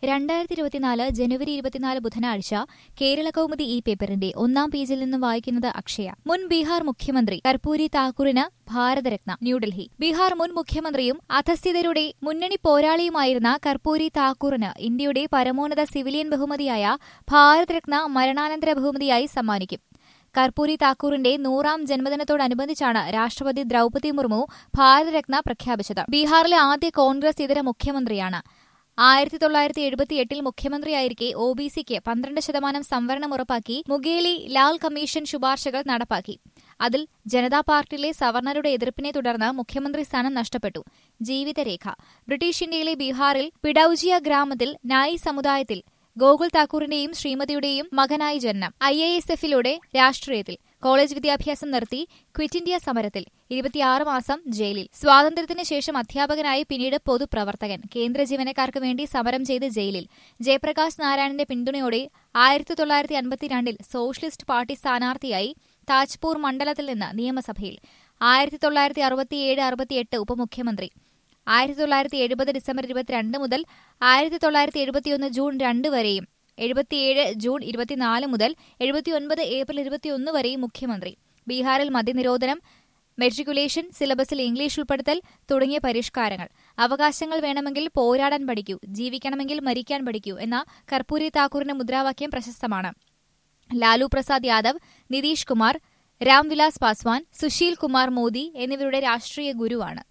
രണ്ടായിരത്തി ഇരുപത്തിനാല് ജനുവരി ഇരുപത്തിനാല് ബുധനാഴ്ച കേരള കൗമുദി ഈ പേപ്പറിന്റെ ഒന്നാം പേജിൽ നിന്നും വായിക്കുന്നത് അക്ഷയ മുൻ ബീഹാർ മുഖ്യമന്ത്രി കർപ്പൂരി താക്കൂറിന് ഭാരതരത്ന ന്യൂഡൽഹി ബീഹാർ മുൻ മുഖ്യമന്ത്രിയും അധസ്ഥിതരുടെ മുന്നണി പോരാളിയുമായിരുന്ന കർപ്പൂരി താക്കൂറിന് ഇന്ത്യയുടെ പരമോന്നത സിവിലിയൻ ബഹുമതിയായ ഭാരതരത്ന മരണാനന്തര ബഹുമതിയായി സമ്മാനിക്കും കർപ്പൂരി താക്കൂറിന്റെ നൂറാം ജന്മദിനത്തോടനുബന്ധിച്ചാണ് രാഷ്ട്രപതി ദ്രൌപതി മുർമു ഭാരതരത്ന പ്രഖ്യാപിച്ചത് ബീഹാറിലെ ആദ്യ കോൺഗ്രസ് ഇതര മുഖ്യമന്ത്രിയാണ് ആയിരത്തി തൊള്ളായിരത്തി എഴുപത്തിയെട്ടിൽ മുഖ്യമന്ത്രിയായിരിക്കെ ഒ ബി സിക്ക് പന്ത്രണ്ട് ശതമാനം സംവരണം ഉറപ്പാക്കി മുഗേലി ലാൽ കമ്മീഷൻ ശുപാർശകൾ നടപ്പാക്കി അതിൽ ജനതാ പാർട്ടിയിലെ സവർണരുടെ എതിർപ്പിനെ തുടർന്ന് മുഖ്യമന്ത്രി സ്ഥാനം നഷ്ടപ്പെട്ടു ജീവിതരേഖ ബ്രിട്ടീഷ് ഇന്ത്യയിലെ ബീഹാറിൽ പിഡൌജിയ ഗ്രാമത്തിൽ നായി സമുദായത്തിൽ ഗോകുൽ താക്കൂറിന്റെയും ശ്രീമതിയുടെയും മകനായി ജനനം ഐ എ എസ് എഫിലൂടെ രാഷ്ട്രീയത്തിൽ കോളേജ് വിദ്യാഭ്യാസം നിർത്തി ക്വിറ്റ് ഇന്ത്യ സമരത്തിൽ ഇരുപത്തിയാറ് മാസം ജയിലിൽ സ്വാതന്ത്ര്യത്തിന് ശേഷം അധ്യാപകനായി പിന്നീട് പൊതുപ്രവർത്തകൻ കേന്ദ്ര ജീവനക്കാർക്ക് വേണ്ടി സമരം ചെയ്ത് ജയിലിൽ ജയപ്രകാശ് നാരായണന്റെ പിന്തുണയോടെ ആയിരത്തി തൊള്ളായിരത്തി അൻപത്തിരണ്ടിൽ സോഷ്യലിസ്റ്റ് പാർട്ടി സ്ഥാനാർത്ഥിയായി താജ്പൂർ മണ്ഡലത്തിൽ നിന്ന് നിയമസഭയിൽ ആയിരത്തി തൊള്ളായിരത്തി അറുപത്തിയേഴ് അറുപത്തിയെട്ട് ഉപമുഖ്യമന്ത്രി ആയിരത്തി തൊള്ളായിരത്തി എഴുപത് ഡിസംബർ ഇരുപത്തിരണ്ട് മുതൽ ആയിരത്തി തൊള്ളായിരത്തി എഴുപത്തിയൊന്ന് ജൂൺ രണ്ട് വരെയും എഴുപത്തിയേഴ് ജൂൺ ഇരുപത്തിനാല് മുതൽ എഴുപത്തിയൊൻപത് ഏപ്രിൽ ഇരുപത്തിയൊന്ന് വരെയും മുഖ്യമന്ത്രി ബീഹാറിൽ മദ്യനിരോധനം മെട്രിക്കുലേഷൻ സിലബസിൽ ഇംഗ്ലീഷ് ഉൾപ്പെടുത്തൽ തുടങ്ങിയ പരിഷ്കാരങ്ങൾ അവകാശങ്ങൾ വേണമെങ്കിൽ പോരാടാൻ പഠിക്കൂ ജീവിക്കണമെങ്കിൽ മരിക്കാൻ പഠിക്കൂ എന്ന കർപ്പൂരി താക്കൂറിന്റെ മുദ്രാവാക്യം പ്രശസ്തമാണ് ലാലു പ്രസാദ് യാദവ് നിതീഷ് കുമാർ രാംവിലാസ് പാസ്വാൻ സുശീൽ കുമാർ മോദി എന്നിവരുടെ രാഷ്ട്രീയ ഗുരുവാണ്